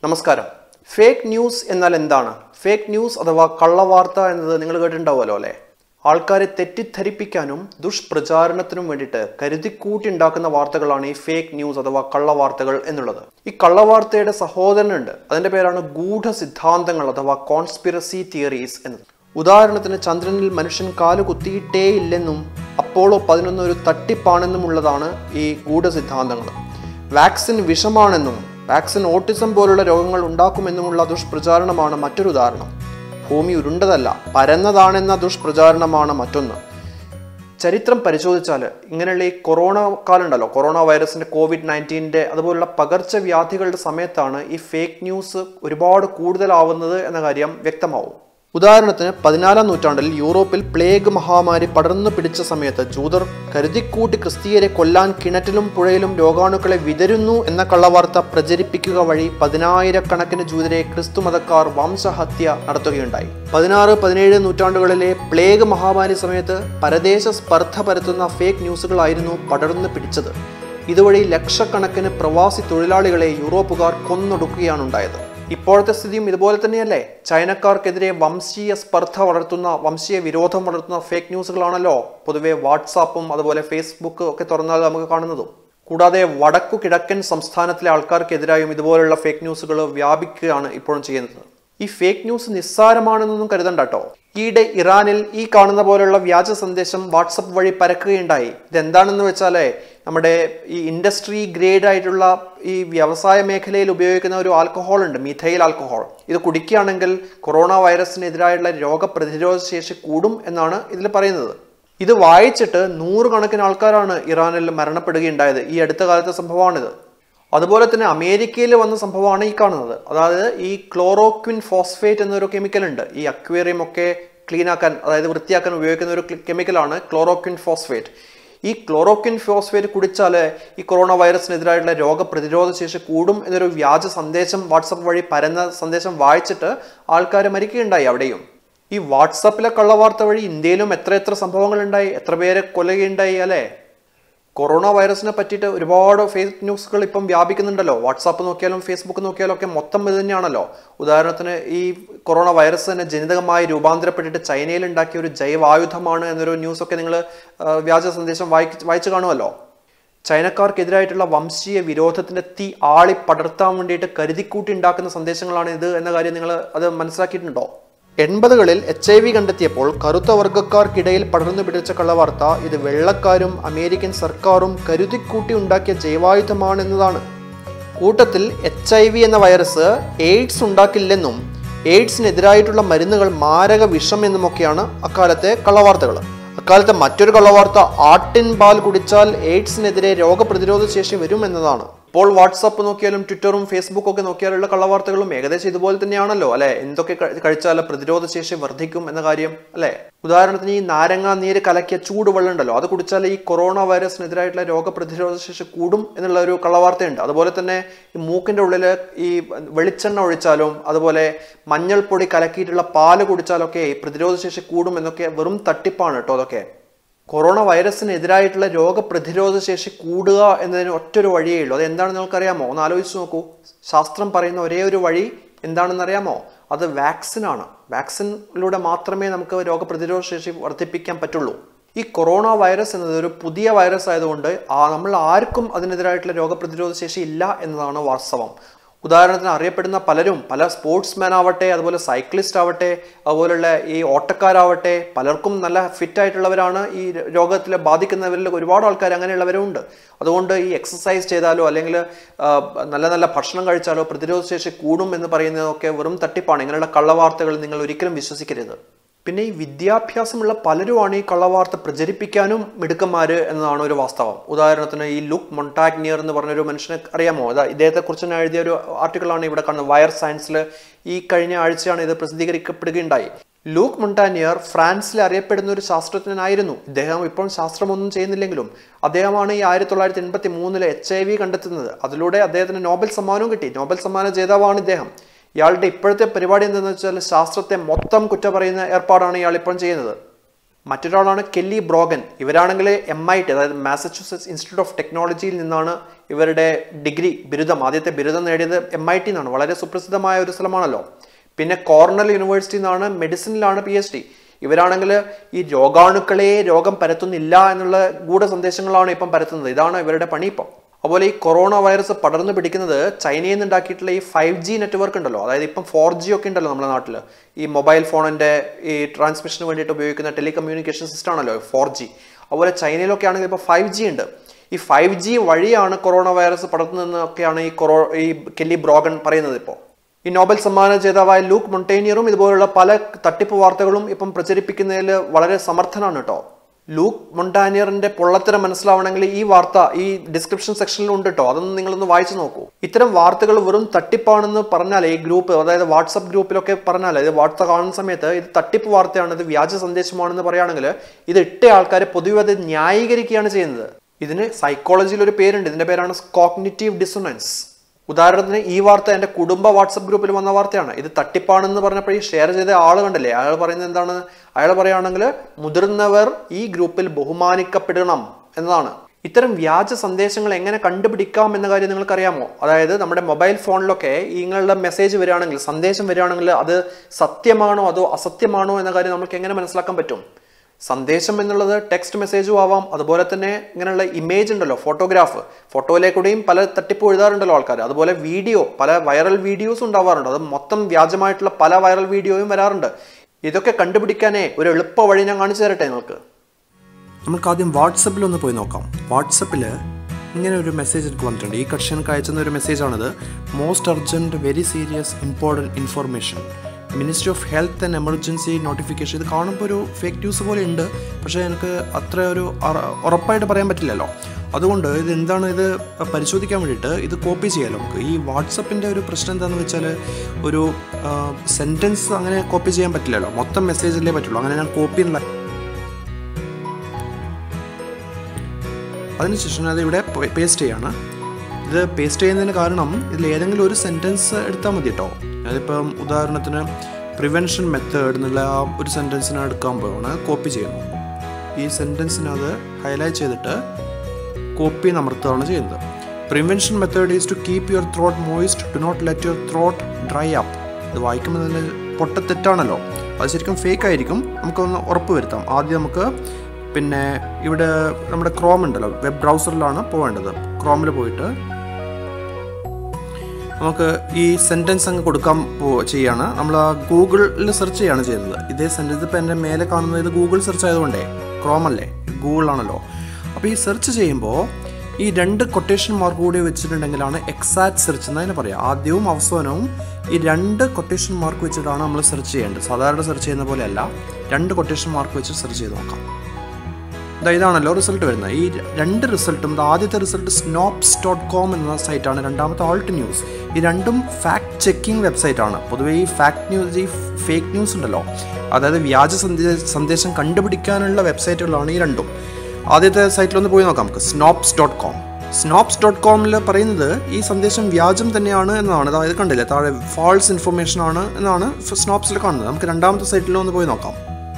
നമസ്കാരം fake news എന്നാൽ എന്താണ് ഫേക്ക് ന്യൂസ് അഥവാ കള്ളവാർത്ത എന്നത് നിങ്ങൾ കേട്ടിട്ടുണ്ടാവുമല്ലോ അല്ലേ ആൾക്കാരെ തെറ്റിദ്ധരിപ്പിക്കാനും ദുഷ്പ്രചാരണത്തിനും വേണ്ടിയിട്ട് കരുതിക്കൂട്ടി ഉണ്ടാക്കുന്ന വാർത്തകളാണ് ഈ ഫേക്ക് ന്യൂസ് അഥവാ കള്ളവാർത്തകൾ എന്നുള്ളത് ഈ കള്ളവാർത്തയുടെ സഹോദരനുണ്ട് അതിന്റെ പേരാണ് ഗൂഢസിദ്ധാന്തങ്ങൾ അഥവാ കോൺസ്പിറസി തിയറീസ് എന്നത് ഉദാഹരണത്തിന് ചന്ദ്രനിൽ മനുഷ്യൻ കാല് കുത്തിയിട്ടേ ഇല്ലെന്നും അപ്പോളോ പതിനൊന്ന് ഒരു തട്ടിപ്പാണെന്നുമുള്ളതാണ് ഈ ഗൂഢസിദ്ധാന്തങ്ങൾ വാക്സിൻ വിഷമാണെന്നും വാക്സിൻ ഓട്ടിസം പോലുള്ള രോഗങ്ങൾ ഉണ്ടാക്കുമെന്നുമുള്ള ദുഷ്പ്രചാരണമാണ് മറ്റൊരു ഉദാഹരണം ഭൂമി ഉരുണ്ടതല്ല പരന്നതാണെന്ന ദുഷ്പ്രചാരണമാണ് മറ്റൊന്ന് ചരിത്രം പരിശോധിച്ചാൽ ഇങ്ങനെയുള്ള ഈ കൊറോണ കാലം ഉണ്ടല്ലോ കൊറോണ വൈറസിന്റെ കോവിഡ് നയൻറ്റീൻ്റെ അതുപോലുള്ള പകർച്ചവ്യാധികളുടെ സമയത്താണ് ഈ ഫേക്ക് ന്യൂസ് ഒരുപാട് കൂടുതലാവുന്നത് എന്ന കാര്യം വ്യക്തമാവും ഉദാഹരണത്തിന് പതിനാലാം നൂറ്റാണ്ടിൽ യൂറോപ്പിൽ പ്ലേഗ് മഹാമാരി പടർന്നു പിടിച്ച സമയത്ത് ജൂതർ കരുതിക്കൂട്ടി ക്രിസ്തീയരെ കൊല്ലാൻ കിണറ്റിലും പുഴയിലും രോഗാണുക്കളെ വിതരുന്നു എന്ന കള്ളവാർത്ത പ്രചരിപ്പിക്കുക വഴി പതിനായിരക്കണക്കിന് ജൂതരെ ക്രിസ്തുമതക്കാർ വംശഹത്യ നടത്തുകയുണ്ടായി പതിനാറ് പതിനേഴ് നൂറ്റാണ്ടുകളിലെ പ്ലേഗ് മഹാമാരി സമയത്ത് പരദേശ സ്പർദ്ധ പരത്തുന്ന ഫേക്ക് ന്യൂസുകളായിരുന്നു പടർന്നു പിടിച്ചത് ഇതുവഴി ലക്ഷക്കണക്കിന് പ്രവാസി തൊഴിലാളികളെ യൂറോപ്പുകാർ കൊന്നൊടുക്കുകയാണ് ഉണ്ടായത് ഇപ്പോഴത്തെ സ്ഥിതിയും ഇതുപോലെ തന്നെയല്ലേ ചൈനക്കാർക്കെതിരെ വംശീയ സ്പർദ്ധ വളർത്തുന്ന വംശീയ വിരോധം വളർത്തുന്ന ഫേക്ക് ന്യൂസുകളാണല്ലോ പൊതുവെ വാട്സാപ്പും അതുപോലെ ഫേസ്ബുക്ക് ഒക്കെ തുറന്നാൽ നമുക്ക് കാണുന്നതും കൂടാതെ വടക്കു കിഴക്കൻ സംസ്ഥാനത്തിലെ ആൾക്കാർക്കെതിരായും ഇതുപോലുള്ള ഫേക്ക് ന്യൂസുകൾ വ്യാപിക്കുകയാണ് ഇപ്പോഴും ചെയ്യുന്നത് ഈ ഫേക്ക് ന്യൂസ് നിസ്സാരമാണെന്നൊന്നും കരുതണ്ട കേട്ടോ ഈയിടെ ഇറാനിൽ ഈ കാണുന്ന പോലുള്ള വ്യാജ സന്ദേശം വാട്സപ്പ് വഴി പരക്കുകയുണ്ടായി ഇതെന്താണെന്ന് വെച്ചാലേ നമ്മുടെ ഈ ഇൻഡസ്ട്രി ഗ്രേഡ് ആയിട്ടുള്ള ഈ വ്യവസായ മേഖലയിൽ ഉപയോഗിക്കുന്ന ഒരു ആൽക്കഹോൾ ഉണ്ട് മിഥൈൽ ആൽക്കഹോൾ ഇത് കുടിക്കുകയാണെങ്കിൽ കൊറോണ വൈറസിനെതിരായുള്ള രോഗപ്രതിരോധ ശേഷി കൂടും എന്നാണ് ഇതിൽ പറയുന്നത് ഇത് വായിച്ചിട്ട് നൂറുകണക്കിന് ആൾക്കാരാണ് ഇറാനിൽ മരണപ്പെടുകയുണ്ടായത് ഈ അടുത്ത കാലത്തെ സംഭവമാണിത് അതുപോലെ തന്നെ അമേരിക്കയിൽ വന്ന സംഭവമാണ് ഈ കാണുന്നത് അതായത് ഈ ക്ലോറോക്വിൻ ഫോസ്ഫേറ്റ് എന്നൊരു കെമിക്കൽ ഉണ്ട് ഈ അക്വേറിയം ഒക്കെ ക്ലീൻ ആക്കാൻ അതായത് വൃത്തിയാക്കാൻ ഉപയോഗിക്കുന്ന ഒരു കെമിക്കലാണ് ക്ലോറോക്വിൻ ഫോസ്ഫേറ്റ് ഈ ക്ലോറോക്വിൻ ഫോസ്ഫേറ്റ് കുടിച്ചാൽ ഈ കൊറോണ വൈറസിനെതിരായിട്ടുള്ള രോഗപ്രതിരോധ ശേഷി കൂടും എന്നൊരു വ്യാജ സന്ദേശം വാട്സപ്പ് വഴി പരന്ന സന്ദേശം വായിച്ചിട്ട് ആൾക്കാർ മരിക്കുകയുണ്ടായി അവിടെയും ഈ വാട്സപ്പിലെ കള്ളവാർത്ത വഴി ഇന്ത്യയിലും എത്ര എത്ര സംഭവങ്ങൾ ഉണ്ടായി എത്ര പേരെ കൊല്ലുകയുണ്ടായി അല്ലേ കൊറോണ വൈറസിനെ പറ്റിയിട്ട് ഒരുപാട് ഫേക്ക് ന്യൂസുകൾ ഇപ്പം വ്യാപിക്കുന്നുണ്ടല്ലോ വാട്സാപ്പ് നോക്കിയാലും ഫേസ്ബുക്ക് നോക്കിയാലും ഒക്കെ മൊത്തം ഇത് തന്നെയാണല്ലോ ഉദാഹരണത്തിന് ഈ കൊറോണ വൈറസ് തന്നെ ജനിതകമായി രൂപാന്തരപ്പെട്ടിട്ട് ചൈനയിൽ ഉണ്ടാക്കിയ ഒരു ജൈവായുധമാണ് എന്നൊരു ന്യൂസൊക്കെ നിങ്ങൾ വ്യാജ സന്ദേശം വായിച്ച് വായിച്ചു കാണുമല്ലോ ചൈനക്കാർക്കെതിരായിട്ടുള്ള വംശീയ വിരോധത്തിന്റെ തീ ആളി പടർത്താൻ വേണ്ടിയിട്ട് കരുതിക്കൂട്ടി ഉണ്ടാക്കുന്ന സന്ദേശങ്ങളാണ് ഇത് എന്ന കാര്യം നിങ്ങൾ അത് മനസ്സിലാക്കിയിട്ടുണ്ടോ എൺപതുകളിൽ എച്ച് ഐ വി കണ്ടെത്തിയപ്പോൾ കറുത്ത വർഗ്ഗക്കാർക്കിടയിൽ പടർന്നു പിടിച്ച കള്ളവാർത്ത ഇത് വെള്ളക്കാരും അമേരിക്കൻ സർക്കാരും കരുതിക്കൂട്ടി ഉണ്ടാക്കിയ ജൈവായുധമാണെന്നതാണ് കൂട്ടത്തിൽ എച്ച് ഐ വി എന്ന വൈറസ് എയ്ഡ്സ് ഉണ്ടാക്കില്ലെന്നും എയ്ഡ്സിനെതിരായിട്ടുള്ള മരുന്നുകൾ മാരക വിഷം എന്നുമൊക്കെയാണ് അക്കാലത്തെ കള്ളവാർത്തകൾ അക്കാലത്തെ മറ്റൊരു കള്ളവാർത്ത ആട്ടിൻ പാൽ കുടിച്ചാൽ എയ്ഡ്സിനെതിരെ രോഗപ്രതിരോധ ശേഷി വരും എന്നതാണ് ഇപ്പോൾ വാട്സാപ്പ് നോക്കിയാലും ട്വിറ്ററും ഫേസ്ബുക്കും ഒക്കെ നോക്കിയാലുള്ള കള്ളവാർത്തകളും ഏകദേശം ഇതുപോലെ തന്നെയാണല്ലോ അല്ലെ എന്തൊക്കെ കഴിച്ചാൽ പ്രതിരോധ ശേഷി വർദ്ധിക്കും എന്ന കാര്യം അല്ലെ ഉദാഹരണത്തിന് ഈ നാരങ്ങ നീര് കലക്കിയ ചൂടുവെള്ളം ഉണ്ടല്ലോ അത് കുടിച്ചാൽ ഈ കൊറോണ വൈറസിനെതിരായിട്ടുള്ള രോഗപ്രതിരോധ ശേഷി കൂടും എന്നുള്ള ഒരു കള്ളവാർത്തയുണ്ട് അതുപോലെ തന്നെ ഈ മൂക്കിന്റെ ഉള്ളിൽ ഈ വെളിച്ചെണ്ണ ഒഴിച്ചാലും അതുപോലെ മഞ്ഞൾപ്പൊടി കലക്കിയിട്ടുള്ള പാല് കുടിച്ചാലൊക്കെ ഈ പ്രതിരോധ ശേഷി കൂടും എന്നൊക്കെ വെറും തട്ടിപ്പാണ് കേട്ടോ അതൊക്കെ കൊറോണ വൈറസിനെതിരായിട്ടുള്ള രോഗപ്രതിരോധ ശേഷി കൂടുക എന്നതിന് ഒറ്റൊരു വഴിയേ ഉള്ളൂ അത് എന്താണെന്ന് നിങ്ങൾക്കറിയാമോ ഒന്ന് ആലോചിച്ച് നോക്കൂ ശാസ്ത്രം പറയുന്ന ഒരേ ഒരു വഴി എന്താണെന്ന് അറിയാമോ അത് വാക്സിനാണ് വാക്സിനിലൂടെ മാത്രമേ നമുക്ക് രോഗപ്രതിരോധ ശേഷി വർദ്ധിപ്പിക്കാൻ പറ്റുള്ളൂ ഈ കൊറോണ വൈറസ് എന്നത് ഒരു പുതിയ വൈറസ് ആയതുകൊണ്ട് ആ നമ്മൾ ആർക്കും അതിനെതിരായിട്ടുള്ള രോഗപ്രതിരോധ ശേഷി ഇല്ല എന്നതാണ് വാസ്തവം ഉദാഹരണത്തിന് അറിയപ്പെടുന്ന പലരും പല സ്പോർട്സ്മാൻ ആവട്ടെ അതുപോലെ സൈക്ലിസ്റ്റ് ആവട്ടെ അതുപോലുള്ള ഈ ഓട്ടക്കാരാവട്ടെ പലർക്കും നല്ല ഫിറ്റ് ആയിട്ടുള്ളവരാണ് ഈ രോഗത്തിൽ ബാധിക്കുന്നവരിൽ ഒരുപാട് ആൾക്കാർ അങ്ങനെയുള്ളവരും ഉണ്ട് അതുകൊണ്ട് ഈ എക്സസൈസ് ചെയ്താലോ അല്ലെങ്കിൽ നല്ല നല്ല ഭക്ഷണം കഴിച്ചാലോ പ്രതിരോധ ശേഷി കൂടും എന്ന് പറയുന്നതൊക്കെ വെറും തട്ടിപ്പാണ് ഇങ്ങനെയുള്ള കള്ളവാർത്തകൾ നിങ്ങൾ ഒരിക്കലും വിശ്വസിക്കരുത് പിന്നെ ഈ വിദ്യാഭ്യാസമുള്ള പലരുമാണ് ഈ കള്ളവാർത്ത പ്രചരിപ്പിക്കാനും മിടുക്കന്മാർ എന്നതാണ് ഒരു വാസ്തവം ഉദാഹരണത്തിന് ഈ ലുക്ക് മൊണ്ടാഗ്നിയർ എന്ന് പറഞ്ഞൊരു മനുഷ്യനെ അറിയാമോ അതാ ഇദ്ദേഹത്തെക്കുറിച്ച് ഞാൻ എഴുതിയ ഒരു ആർട്ടിക്കിളാണ് ഇവിടെ കാണുന്നത് വയർ സയൻസിൽ ഈ കഴിഞ്ഞ ആഴ്ചയാണ് ഇത് പ്രസിദ്ധീകരിക്കപ്പെടുകയുണ്ടായി ലൂക്ക് മൊണ്ടാനിയർ ഫ്രാൻസിൽ അറിയപ്പെടുന്ന ഒരു ശാസ്ത്രജ്ഞനായിരുന്നു ഇദ്ദേഹം ഇപ്പോൾ ശാസ്ത്രമൊന്നും ചെയ്യുന്നില്ലെങ്കിലും അദ്ദേഹമാണ് ഈ ആയിരത്തി തൊള്ളായിരത്തി എൺപത്തി മൂന്നിലെ എച്ച് ഐ വി കണ്ടെത്തുന്നത് അതിലൂടെ അദ്ദേഹത്തിന് നോബൽ സമ്മാനവും കിട്ടി നോബൽ സമ്മാന ജേതാവാണ് ഇദ്ദേഹം ഇയാളുടെ ഇപ്പോഴത്തെ പരിപാടി എന്തെന്ന് വെച്ചാൽ ശാസ്ത്രത്തെ മൊത്തം കുറ്റ പറയുന്ന ഏർപ്പാടാണ് ഇയാൾ ഇപ്പം ചെയ്യുന്നത് മറ്റൊരാളാണ് കെല്ലി ബ്രോഗൻ ഇവരാണെങ്കിൽ എം ഐ ടി അതായത് മാസച്യൂസെറ്റ്സ് ഇൻസ്റ്റിറ്റ്യൂട്ട് ഓഫ് ടെക്നോളജിയിൽ നിന്നാണ് ഇവരുടെ ഡിഗ്രി ബിരുദം ആദ്യത്തെ ബിരുദം നേടിയത് എം ഐ ടി എന്നാണ് വളരെ സുപ്രസിദ്ധമായ ഒരു സ്ഥലമാണല്ലോ പിന്നെ കോർണൽ യൂണിവേഴ്സിറ്റി നിന്നാണ് മെഡിസിനിലാണ് പി എച്ച് ഡി ഇവരാണെങ്കിൽ ഈ രോഗാണുക്കളെ രോഗം പരത്തുന്നില്ല എന്നുള്ള ഗൂഢ സന്ദേശങ്ങളാണ് ഇപ്പം പരത്തുന്നത് ഇതാണ് ഇവരുടെ പണി ഇപ്പം അതുപോലെ ഈ കൊറോണ വൈറസ് പടർന്നു പിടിക്കുന്നത് ചൈനയിൽ നിന്ന് ഉണ്ടാക്കിയിട്ടുള്ള ഈ ഫൈവ് ജി നെറ്റ്വർക്ക് ഉണ്ടല്ലോ അതായത് ഇപ്പം ഫോർ ജി ഒക്കെ ഉണ്ടല്ലോ നമ്മുടെ നാട്ടിൽ ഈ മൊബൈൽ ഫോണിന്റെ ഈ ട്രാൻസ്മിഷന് വേണ്ടിയിട്ട് ഉപയോഗിക്കുന്ന ടെലികമ്മ്യൂണിക്കേഷൻ സിസ്റ്റം ആണല്ലോ ഫോർ ജി അതുപോലെ ചൈനയിലൊക്കെ ആണെങ്കിൽ ഇപ്പോൾ ഫൈവ് ജി ഉണ്ട് ഈ ഫൈവ് ജി വഴിയാണ് കൊറോണ വൈറസ് പടർത്തുന്നതെന്നൊക്കെയാണ് ഈ കൊറോ ഈ കെല്ലി ബ്രോഗൺ പറയുന്നത് ഇപ്പോൾ ഈ നോബൽ സമ്മാന ജേതാവായ ലൂക്ക് മൊണ്ടേനിയറും ഇതുപോലുള്ള പല തട്ടിപ്പ് വാർത്തകളും ഇപ്പം പ്രചരിപ്പിക്കുന്നതിൽ വളരെ സമർത്ഥനാണ് കേട്ടോ ലൂക്ക് മൊണ്ടാനിയറിന്റെ പൊള്ളത്തരം മനസ്സിലാവണമെങ്കിൽ ഈ വാർത്ത ഈ ഡിസ്ക്രിപ്ഷൻ സെക്ഷനിൽ ഉണ്ട് കേട്ടോ അതൊന്ന് നിങ്ങളൊന്ന് വായിച്ചു നോക്കൂ ഇത്തരം വാർത്തകൾ വെറും തട്ടിപ്പാണെന്ന് പറഞ്ഞാൽ ഈ ഗ്രൂപ്പ് അതായത് വാട്സപ്പ് ഗ്രൂപ്പിലൊക്കെ പറഞ്ഞാൽ ഇത് വാർത്ത കാണുന്ന സമയത്ത് ഇത് തട്ടിപ്പ് വാർത്തയാണ് ഇത് വ്യാജ സന്ദേശമാണെന്ന് പറയുകയാണെങ്കിൽ ഇത് ഇട്ട ആൾക്കാർ പൊതുവെ അത് ന്യായീകരിക്കുകയാണ് ചെയ്യുന്നത് ഇതിന് സൈക്കോളജിയിൽ ഒരു പേരുണ്ട് ഇതിന്റെ പേരാണ് കോഗ്നിറ്റീവ് ഡിസൊണൻസ് ഉദാഹരണത്തിന് ഈ വാർത്ത എൻ്റെ കുടുംബ വാട്സപ്പ് ഗ്രൂപ്പിൽ വന്ന വാർത്തയാണ് ഇത് തട്ടിപ്പാണെന്ന് പറഞ്ഞപ്പോൾ ഈ ഷെയർ ചെയ്ത ആൾ കണ്ടില്ലേ അയാൾ പറയുന്നത് എന്താണ് അയാൾ പറയുകയാണെങ്കിൽ മുതിർന്നവർ ഈ ഗ്രൂപ്പിൽ ബഹുമാനിക്കപ്പെടണം എന്നതാണ് ഇത്തരം വ്യാജ സന്ദേശങ്ങൾ എങ്ങനെ കണ്ടുപിടിക്കാം എന്ന കാര്യം നിങ്ങൾക്കറിയാമോ അതായത് നമ്മുടെ മൊബൈൽ ഫോണിലൊക്കെ ഇങ്ങനെയുള്ള മെസ്സേജ് വരികയാണെങ്കിൽ സന്ദേശം വരികയാണെങ്കിൽ അത് സത്യമാണോ അതോ അസത്യമാണോ എന്ന കാര്യം നമുക്ക് എങ്ങനെ മനസ്സിലാക്കാൻ പറ്റും സന്ദേശം എന്നുള്ളത് ടെക്സ്റ്റ് മെസ്സേജും ആവാം അതുപോലെ തന്നെ ഇങ്ങനെയുള്ള ഇമേജ് ഉണ്ടല്ലോ ഫോട്ടോഗ്രാഫ് ഫോട്ടോയിലേക്കൂടെയും പല തട്ടിപ്പ് എഴുതാറുണ്ടല്ലോ ആൾക്കാർ അതുപോലെ വീഡിയോ പല വൈറൽ വീഡിയോസ് ഉണ്ടാവാറുണ്ട് അത് മൊത്തം വ്യാജമായിട്ടുള്ള പല വൈറൽ വീഡിയോയും വരാറുണ്ട് ഇതൊക്കെ കണ്ടുപിടിക്കാനേ ഒരു എളുപ്പ വഴി ഞാൻ കാണിച്ചു തരട്ടെ നിങ്ങൾക്ക് നമുക്ക് ആദ്യം വാട്സപ്പിൽ ഒന്ന് പോയി നോക്കാം വാട്സപ്പിൽ ഇങ്ങനെ ഒരു മെസ്സേജ് എനിക്ക് വന്നിട്ടുണ്ട് ഈ കക്ഷി എനിക്ക് അയച്ചുന്ന ഒരു മെസ്സേജാണിത് most urgent very serious important information ministry of health and emergency notification ഇത് കാണുമ്പോൾ ഒരു ഫേക്ക് ന്യൂസ് പോലെ ഉണ്ട് പക്ഷേ എനിക്ക് അത്ര ഒരു അറ- ഉറപ്പായിട്ട് പറയാൻ പറ്റില്ലല്ലോ അതുകൊണ്ട് ഇത് എന്താണ് ഇത് പരിശോധിക്കാൻ വേണ്ടിയിട്ട് ഇത് കോപ്പി ചെയ്യാമല്ലോ നമുക്ക് ഈ വാട്സപ്പിൻ്റെ ഒരു പ്രശ്നം എന്താണെന്ന് വെച്ചാൽ ഒരു സെൻറ്റൻസ് അങ്ങനെ കോപ്പി ചെയ്യാൻ പറ്റില്ലല്ലോ മൊത്തം മെസ്സേജല്ലേ പറ്റുള്ളൂ അങ്ങനെ ഞാൻ കോപ്പി എന്നുള്ള അതിനുശേഷം അത് ഇവിടെ പേസ്റ്റ് ചെയ്യാണ് ഇത് പേസ്റ്റ് ചെയ്യുന്നതിന് കാരണം ഇതിൽ ഏതെങ്കിലും ഒരു സെൻറ്റൻസ് എടുത്താൽ മതി കേട്ടോ അതിപ്പം ഉദാഹരണത്തിന് പ്രിവെൻഷൻ മെത്തേഡ് എന്നുള്ള ആ ഒരു സെൻറ്റൻസിനെ എടുക്കാൻ പോവാണ് കോപ്പി ചെയ്യുന്നു ഈ സെൻറ്റൻസിനത് ഹൈലൈറ്റ് ചെയ്തിട്ട് കോപ്പി അമർത്തുകയാണ് ചെയ്യുന്നത് prevention method is to keep your throat moist do not let your throat dry up ഇത് വായിക്കുമ്പോൾ തന്നെ പൊട്ടത്തെറ്റാണല്ലോ അത് ശരിക്കും ഫേക്ക് ആയിരിക്കും നമുക്കൊന്ന് ഉറപ്പ് വരുത്താം ആദ്യം നമുക്ക് പിന്നെ ഇവിടെ നമ്മുടെ ക്രോം ഉണ്ടല്ലോ വെബ് ബ്രൗസറിലാണ് പോവേണ്ടത് ക്രോമിൽ പോയിട്ട് നമുക്ക് ഈ സെൻറ്റൻസ് അങ്ങ് കൊടുക്കാൻ പോ ചെയ്യാണ് നമ്മൾ ആ ഗൂഗിളിൽ സെർച്ച് ചെയ്യാണ് ചെയ്യുന്നത് ഇതേ സെൻറ്റൻസ് ഇപ്പോൾ എൻ്റെ മേലെ കാണുന്നത് ഇത് ഗൂഗിൾ സെർച്ച് ആയതുകൊണ്ടേ ക്രോം അല്ലേ ഗൂഗിളാണല്ലോ അപ്പോൾ ഈ സെർച്ച് ചെയ്യുമ്പോൾ ഈ രണ്ട് കൊട്ടേഷൻ മാർക്ക് കൂടി വെച്ചിട്ടുണ്ടെങ്കിലാണ് എക്സാക്ട് സെർച്ച് എന്നതിനെ പറയാം ആദ്യവും അവസാനവും ഈ രണ്ട് കൊട്ടേഷൻ മാർക്ക് വെച്ചിട്ടാണ് നമ്മൾ സെർച്ച് ചെയ്യേണ്ടത് സാധാരണ സെർച്ച് ചെയ്യുന്ന പോലെയല്ല രണ്ട് കൊട്ടേഷൻ മാർക്ക് വെച്ച് സെർച്ച് ചെയ്ത് നോക്കാം ദാ ഇതാണല്ലോ റിസൾട്ട് വരുന്നത് ഈ രണ്ട് റിസൾട്ടും ദാ ആദ്യത്തെ റിസൾട്ട് സ്നോപ്സ് ഡോട്ട് കോം എന്ന സൈറ്റാണ് രണ്ടാമത്തെ ആൾട്ട് ന്യൂസ് ഈ രണ്ടും ഫാക്ട് ചെക്കിംഗ് വെബ്സൈറ്റ് ആണ് പൊതുവേ ഈ ഫാക്ട് ന്യൂസ് ഈ ഫേക്ക് ന്യൂസ് ഉണ്ടല്ലോ അതായത് വ്യാജ സന്ദേ സന്ദേശം കണ്ടുപിടിക്കാനുള്ള വെബ്സൈറ്റുകളാണ് ഈ രണ്ടും ആദ്യത്തെ സൈറ്റിലൊന്ന് പോയി നോക്കാം നമുക്ക് Snopes dot com Snopes dot കോമിൽ പറയുന്നത് ഈ സന്ദേശം വ്യാജം തന്നെയാണ് എന്നതാണ് അതായത് കണ്ടില്ലേ താഴെ ഫാൾസ് ഇൻഫർമേഷൻ ആണ് എന്നാണ് സ്നോപ്സിൽ കാണുന്നത് നമുക്ക് രണ്ടാമത്തെ സൈറ്റിലൊന്ന് പോയി നോക്കാം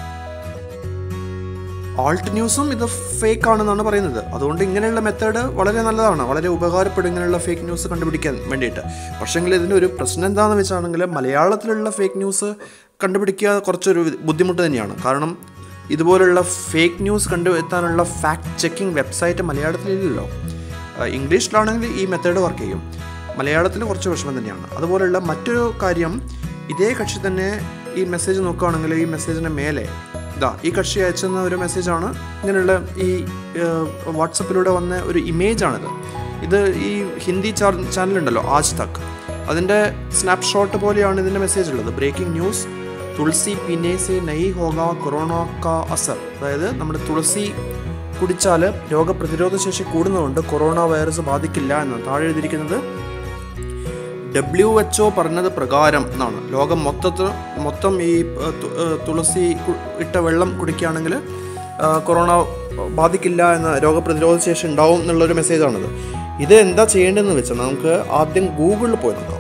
ആൾട്ട് ന്യൂസും ഇത് ഫേക്ക് ആണെന്നാണ് പറയുന്നത് അതുകൊണ്ട് ഇങ്ങനെയുള്ള മെത്തേഡ് വളരെ നല്ലതാണ് വളരെ ഉപകാരപ്പെടും ഇങ്ങനെയുള്ള ഫേക്ക് ന്യൂസ് കണ്ടുപിടിക്കാൻ വേണ്ടിയിട്ട് പക്ഷേങ്കിൽ ഇതിൻ്റെ ഒരു പ്രശ്നം എന്താണെന്ന് വെച്ചാണെങ്കിൽ മലയാളത്തിലുള്ള ഫേക്ക് ന്യൂസ് കണ്ടുപിടിക്കുക കുറച്ചൊരു ബുദ്ധിമുട്ട് തന്നെയാണ് കാരണം ഇതുപോലുള്ള ഫേക്ക് ന്യൂസ് കണ്ടുവെത്താനുള്ള ഫാക്ട് ചെക്കിംഗ് വെബ്സൈറ്റ് മലയാളത്തിലില്ലല്ലോ ആ, ഇംഗ്ലീഷിലാണെങ്കിൽ ഈ മെത്തേഡ് വർക്ക് ചെയ്യും മലയാളത്തിൽ കുറച്ച് വിഷമം തന്നെയാണ് അതുപോലെയുള്ള മറ്റൊരു കാര്യം ഇതേ കക്ഷി തന്നെ ഈ മെസ്സേജ് നോക്കുകയാണെങ്കിൽ ഈ മെസ്സേജിൻ്റെ മേലെ ഇതാ ഈ കക്ഷി അയച്ചെന്ന ഒരു മെസ്സേജാണ് ഇങ്ങനെയുള്ള ഈ വാട്സപ്പിലൂടെ വന്ന ഒരു ഇമേജാണിത് ഇത് ഈ ഹിന്ദി ചാനൽ ഉണ്ടല്ലോ ആജ് തക് അതിൻ്റെ സ്നാപ്ഷോട്ട് പോലെയാണ് ഇതിൻ്റെ മെസ്സേജ് ഉള്ളത് ബ്രേക്കിംഗ് ന്യൂസ് തുളസി പിന്നെ സെ നഹി ഹോഗ കൊറോണ കാ അസർ അതായത് നമ്മുടെ തുളസി കുടിച്ചാൽ രോഗപ്രതിരോധ ശേഷി കൂടുന്നതുകൊണ്ട് കൊറോണ വൈറസ് ബാധിക്കില്ല എന്ന് താഴെ എഴുതിയിരിക്കുന്നത് ഡബ്ല്യു എച്ച് ഒ പറഞ്ഞത് പ്രകാരം എന്നാണ് ലോകം മൊത്തത്തിൽ മൊത്തം ഈ ഏഹ്, തു- ഏഹ്, തുളസി കു- ഇട്ട വെള്ളം കുടിക്കുകയാണെങ്കിൽ ഏഹ്, കൊറോണ ബാധിക്കില്ല എന്ന രോഗപ്രതിരോധ ശേഷി ഉണ്ടാവും എന്നുള്ളൊരു മെസ്സേജാണിത് ഇത് എന്താ ചെയ്യേണ്ടതെന്ന് വെച്ചാൽ നമുക്ക് ആദ്യം ഗൂഗിളിൽ പോയി നോക്കാം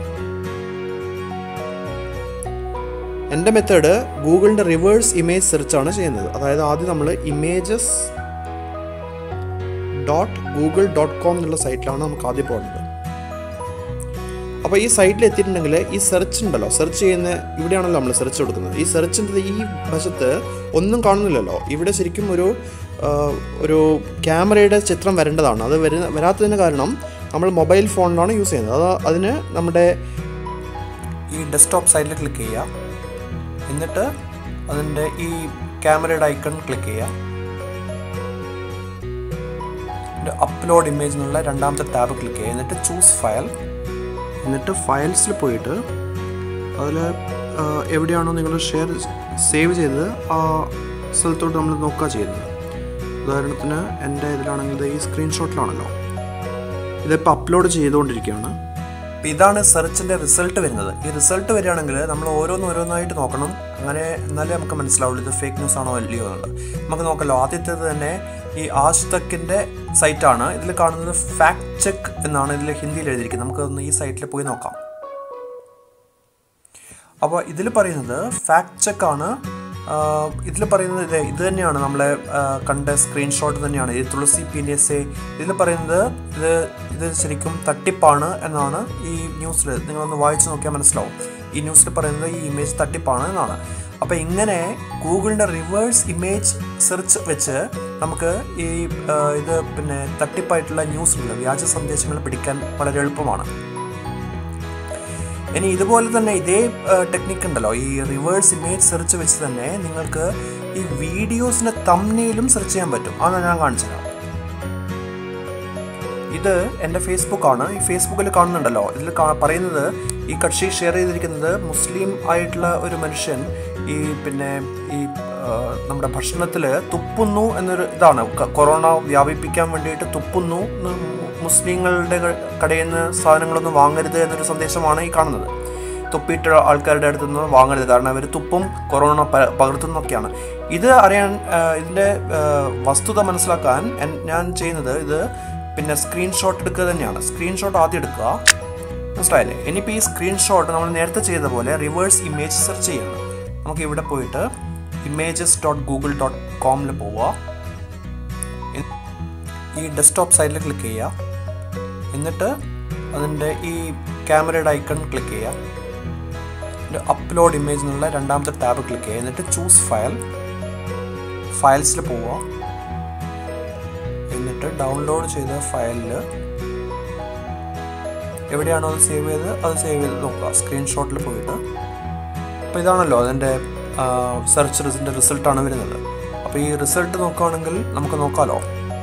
എൻ്റെ മെത്തേഡ് ഗൂഗിളിൻ്റെ റിവേഴ്സ് ഇമേജ് സെർച്ച് ആണ് ചെയ്യുന്നത് അതായത് ആദ്യം നമ്മൾ images dot Google dot com എന്നുള്ള സൈറ്റിലാണ് നമുക്ക് ആദ്യം പോകേണ്ടത് അപ്പോൾ ഈ സൈറ്റിൽ എത്തിയിട്ടുണ്ടെങ്കിൽ ഈ സെർച്ച് ഉണ്ടല്ലോ സെർച്ച് ചെയ്യുന്ന ഇവിടെയാണല്ലോ നമ്മൾ സെർച്ച് കൊടുക്കുന്നത് ഈ സെർച്ചിൻ്റെ ഈ വശത്ത് ഒന്നും കാണുന്നില്ലല്ലോ ഇവിടെ ശരിക്കും ഒരു ആ, ഒരു ക്യാമറയുടെ ചിത്രം വരേണ്ടതാണ് അത് വരുന്ന വരാത്തതിന് കാരണം നമ്മൾ മൊബൈൽ ഫോണിലാണ് യൂസ് ചെയ്യുന്നത് അത് അതിന് നമ്മുടെ ഈ ഡെസ്ക്ടോപ്പ് സൈഡിൽ ക്ലിക്ക് ചെയ്യുക എന്നിട്ട് അതിൻ്റെ ഈ ക്യാമറയുടെ ഐക്കൺ ക്ലിക്ക് ചെയ്യുക അപ്ലോഡ് ഇമേജ് എന്നുള്ള രണ്ടാമത്തെ ടാബ് ക്ലിക്ക് ചെയ്യുക എന്നിട്ട് ചൂസ് ഫയൽ എന്നിട്ട് ഫയൽസിൽ പോയിട്ട് അതിൽ എവിടെയാണോ നിങ്ങൾ ഷെയർ സേവ് ചെയ്തത് ആ സ്ഥലത്തോട്ട് നമ്മൾ നോക്കുക ചെയ്യുന്നത് ഉദാഹരണത്തിന് എൻ്റെ ഇതിലാണെങ്കിൽ ഇത് ഈ സ്ക്രീൻഷോട്ടിലാണല്ലോ ഇതിപ്പോൾ അപ്ലോഡ് ചെയ്തുകൊണ്ടിരിക്കുകയാണ് ഇതാണ് സെർച്ചിൻ്റെ റിസൾട്ട് വരുന്നത് ഈ റിസൾട്ട് വരികയാണെങ്കിൽ നമ്മൾ ഓരോന്ന് ഓരോന്നായിട്ട് നോക്കണം അങ്ങനെ എന്നാലേ നമുക്ക് മനസ്സിലാവുള്ളൂ ഇത് ഫേക്ക് ന്യൂസ് ആണോ അല്ലയോ എന്നുള്ളത് നമുക്ക് നോക്കല്ലോ ആദ്യത്തേത് തന്നെ ഈ ആജ് തക്കിൻ്റെ സൈറ്റാണ് ഇതിൽ കാണുന്നത് ഫാക്ട് ചെക്ക് എന്നാണ് ഇതിൽ ഹിന്ദിയിൽ എഴുതിയിരിക്കുന്നത് നമുക്കൊന്ന് ഈ സൈറ്റിൽ പോയി നോക്കാം അപ്പോൾ ഇതിൽ പറയുന്നത് ഫാക്ട് ചെക്കാണ് ഇതിൽ പറയുന്നത് ഇത് ഇത് തന്നെയാണ് നമ്മളെ ആ, കണ്ട സ്ക്രീൻഷോട്ട് തന്നെയാണ് ഇത് തുളസി പി എസ് എ ഇതിൽ പറയുന്നത് ഇത് ഇത് ശരിക്കും തട്ടിപ്പാണ് എന്നാണ് ഈ ന്യൂസിൽ നിങ്ങളൊന്ന് വായിച്ചു നോക്കിയാൽ മനസ്സിലാവും ഈ ന്യൂസിൽ പറയുന്നത് ഈ ഇമേജ് തട്ടിപ്പാണ് എന്നാണ് അപ്പോൾ ഇങ്ങനെ ഗൂഗിളിൻ്റെ റിവേഴ്സ് ഇമേജ് സെർച്ച് വെച്ച് നമുക്ക് ഈ ആ, ഇത് പിന്നെ തട്ടിപ്പായിട്ടുള്ള ന്യൂസുകൾ വ്യാജ സന്ദേശങ്ങൾ പിടിക്കാൻ വളരെ എളുപ്പമാണ് ഇനി ഇതുപോലെ തന്നെ ഇതേ ടെക്നിക്ക് ഉണ്ടല്ലോ ഈ റിവേഴ്സ് ഇമേജ് സെർച്ച് വെച്ച് തന്നെ നിങ്ങൾക്ക് ഈ വീഡിയോസിന്റെ തമ്മിലും സെർച്ച് ചെയ്യാൻ പറ്റും അതാണ് ഞാൻ കാണിച്ചു തരാം ഇത് എൻ്റെ ഫേസ്ബുക്കാണ് ഈ ഫേസ്ബുക്കിൽ കാണുന്നുണ്ടല്ലോ ഇതിൽ കാ- പറയുന്നത് ഈ കക്ഷി ഷെയർ ചെയ്തിരിക്കുന്നത് മുസ്ലിം ആയിട്ടുള്ള ഒരു മനുഷ്യൻ ഈ പിന്നെ ഈ ആ, നമ്മുടെ ഭക്ഷണത്തിൽ തുപ്പുന്നു എന്നൊരു ഇതാണ് ക- കൊറോണ വ്യാപിപ്പിക്കാൻ വേണ്ടിയിട്ട് തുപ്പുന്നു എന്ന് മുസ്ലിങ്ങളുടെ ക- കടയിൽ നിന്ന് സാധനങ്ങളൊന്നും വാങ്ങരുത് എന്നൊരു സന്ദേശമാണ് ഈ കാണുന്നത് തുപ്പിയിട്ട ആൾക്കാരുടെ അടുത്ത് നിന്ന് വാങ്ങരുത് കാരണം അവർ തുപ്പും കൊറോണ പ- പകർത്തുന്നൊക്കെയാണ് ഇത് അറിയാൻ ആ, ഇതിൻ്റെ ആ, വസ്തുത മനസ്സിലാക്കാൻ എൻ- ഞാൻ ചെയ്യുന്നത് ഇത് പിന്നെ സ്ക്രീൻഷോട്ട് എടുക്കുക തന്നെയാണ് സ്ക്രീൻഷോട്ട് ആദ്യം എടുക്കുക മനസ്സിലായില്ലേ ഇനിയിപ്പോൾ ഈ സ്ക്രീൻഷോട്ട് നമ്മൾ നേരത്തെ ചെയ്ത പോലെ റിവേഴ്സ് ഇമേജ് സെർച്ച് ചെയ്യണം നമുക്ക് ഇവിടെ പോയിട്ട് ഇമേജസ് ഡോട്ട് ഗൂഗിൾ ഡോട്ട് കോമിൽ പോവുക ഈ ഡെസ്ക്ടോപ്പ് സൈഡിൽ ക്ലിക്ക് ചെയ്യുക എന്നിട്ട് അതിൻ്റെ ഈ ക്യാമറയുടെ ഐക്കൺ ക്ലിക്ക് ചെയ്യുക അപ്ലോഡ് ഇമേജ് എന്നുള്ള രണ്ടാമത്തെ ടാബ് ക്ലിക്ക് ചെയ്യുക എന്നിട്ട് ചൂസ് ഫയൽ ഫയൽസിൽ പോവുക എന്നിട്ട് ഡൗൺലോഡ് ചെയ്ത ഫയലിൽ എവിടെയാണോ അത് സേവ് ചെയ്തത് അത് സേവ് ചെയ്ത് നോക്കുക സ്ക്രീൻഷോട്ടിൽ പോയിട്ട് അപ്പോൾ ഇതാണല്ലോ അതിൻ്റെ സെർച്ച് റിസിൻ്റെ റിസൾട്ടാണ് വരുന്നത് അപ്പോൾ ഈ റിസൾട്ട് നോക്കുകയാണെങ്കിൽ നമുക്ക് നോക്കാമല്ലോ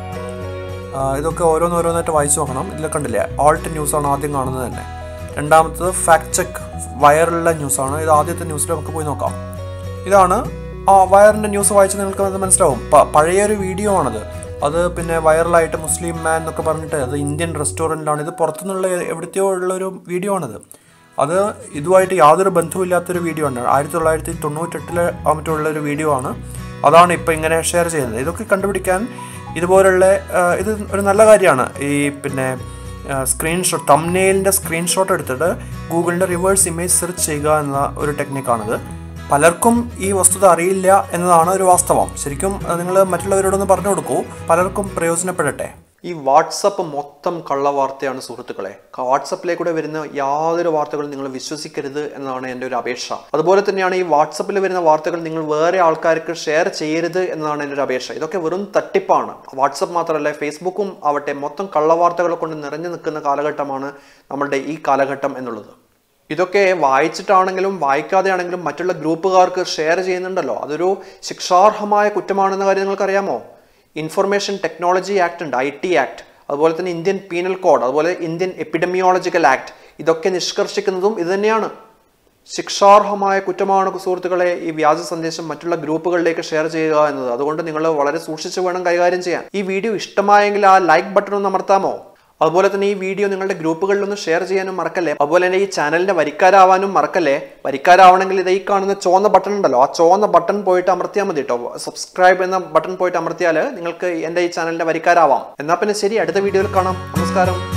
ആ, ഇതൊക്കെ ഓരോന്നോരോന്നായിട്ട് വായിച്ചു നോക്കണം ഇതിൽ കണ്ടില്ലേ ഓൾട്ട് ന്യൂസാണ് ആദ്യം കാണുന്നത് തന്നെ രണ്ടാമത്തത് ഫാക്ട് ചെക്ക് വയറുള്ള ന്യൂസാണ് ഇത് ആദ്യത്തെ ന്യൂസിൽ നമുക്ക് പോയി നോക്കാം ഇതാണ് ആ വയറിൻ്റെ ന്യൂസ് വായിച്ച് നിങ്ങൾക്ക് അത് മനസ്സിലാവും പ- പഴയൊരു വീഡിയോ ആണത് അത് പിന്നെ വൈറലായിട്ട് മുസ്ലിം മാൻ എന്നൊക്കെ പറഞ്ഞിട്ട് അത് ഇന്ത്യൻ റെസ്റ്റോറൻറ്റിലാണ് ഇത് പുറത്തുനിന്നുള്ള എവിടത്തെയോ ഉള്ളൊരു വീഡിയോ ആണത് അത് ഇതുമായിട്ട് യാതൊരു ബന്ധവുമില്ലാത്തൊരു വീഡിയോ ആണ് ആയിരത്തി തൊള്ളായിരത്തി തൊണ്ണൂറ്റെട്ടിലെ മറ്റുള്ള ഒരു വീഡിയോ ആണ് അതാണ് ഇപ്പോൾ ഇങ്ങനെ ഷെയർ ചെയ്യുന്നത് ഇതൊക്കെ കണ്ടുപിടിക്കാൻ ഇതുപോലുള്ള ആ, ഇത് ഒരു നല്ല കാര്യമാണ് ഈ പിന്നെ സ്ക്രീൻഷോട്ട് തംനെയിലിൻ്റെ സ്ക്രീൻഷോട്ട് എടുത്തിട്ട് ഗൂഗിളിൻ്റെ റിവേഴ്സ് ഇമേജ് സെർച്ച് ചെയ്യുക എന്ന ഒരു ടെക്നിക്കാണിത് പലർക്കും ഈ വസ്തുത അറിയില്ല എന്നതാണ് ഒരു വാസ്തവം ശരിക്കും നിങ്ങൾ മറ്റുള്ളവരോടൊന്ന് പറഞ്ഞു കൊടുക്കൂ പലർക്കും പ്രയോജനപ്പെടട്ടെ ഈ വാട്സപ്പ് മൊത്തം കള്ളവാർത്തയാണ് സുഹൃത്തുക്കളെ വാട്സപ്പിലേക്കൂടെ വരുന്ന യാതൊരു വാർത്തകളും നിങ്ങൾ വിശ്വസിക്കരുത് എന്നതാണ് എൻ്റെ ഒരു അപേക്ഷ അതുപോലെ തന്നെയാണ് ഈ വാട്സപ്പിൽ വരുന്ന വാർത്തകൾ നിങ്ങൾ വേറെ ആൾക്കാർക്ക് ഷെയർ ചെയ്യരുത് എന്നതാണ് എൻ്റെ ഒരു അപേക്ഷ ഇതൊക്കെ വെറും തട്ടിപ്പാണ് വാട്സപ്പ് മാത്രമല്ല ഫേസ്ബുക്കും ആവട്ടെ മൊത്തം കള്ളവാർത്തകളെ കൊണ്ട് നിറഞ്ഞു നിൽക്കുന്ന കാലഘട്ടമാണ് നമ്മളുടെ ഈ കാലഘട്ടം എന്നുള്ളത് ഇതൊക്കെ വായിച്ചിട്ടാണെങ്കിലും വായിക്കാതെ ആണെങ്കിലും മറ്റുള്ള ഗ്രൂപ്പുകാർക്ക് ഷെയർ ചെയ്യുന്നുണ്ടല്ലോ അതൊരു ശിക്ഷാർഹമായ കുറ്റമാണെന്ന കാര്യം നിങ്ങൾക്കറിയാമോ ഇൻഫർമേഷൻ ടെക്നോളജി ആക്ട് ഉണ്ട് ഐ ടി ആക്ട് അതുപോലെ തന്നെ ഇന്ത്യൻ പീനൽ കോഡ് അതുപോലെ ഇന്ത്യൻ എപ്പിഡമിയോളജിക്കൽ ആക്ട് ഇതൊക്കെ നിഷ്കർഷിക്കുന്നതും ഇത് തന്നെയാണ് ശിക്ഷാർഹമായ കുറ്റമാണ് സുഹൃത്തുക്കളെ ഈ വ്യാജ സന്ദേശം മറ്റുള്ള ഗ്രൂപ്പുകളിലേക്ക് ഷെയർ ചെയ്യുക എന്നത് അതുകൊണ്ട് നിങ്ങൾ വളരെ സൂക്ഷിച്ച് വേണം കൈകാര്യം ചെയ്യാൻ ഈ വീഡിയോ ഇഷ്ടമായെങ്കിൽ ആ ലൈക്ക് ബട്ടൺ ഒന്ന് അമർത്താമോ അതുപോലെ തന്നെ ഈ വീഡിയോ നിങ്ങളുടെ ഗ്രൂപ്പുകളിൽ ഒന്ന് ഷെയർ ചെയ്യാനും മറക്കല്ലേ അതുപോലെ തന്നെ ഈ ചാനലിന്റെ വരിക്കാരാവാനും മറക്കല്ലേ വരിക്കാരാവണമെങ്കിൽ ഇത് ഈ കാണുന്ന ചുവന്ന ബട്ടൺ ഉണ്ടല്ലോ ആ ചുവന്ന ബട്ടൺ പോയിട്ട് അമർത്തിയാൽ മതി കേട്ടോ സബ്സ്ക്രൈബ് എന്ന ബട്ടൺ പോയിട്ട് അമർത്തിയാൽ നിങ്ങൾക്ക് എൻ്റെ ഈ ചാനലിന്റെ വരിക്കാരാവാം എന്നാൽ പിന്നെ ശരി അടുത്ത വീഡിയോയിൽ കാണാം നമസ്കാരം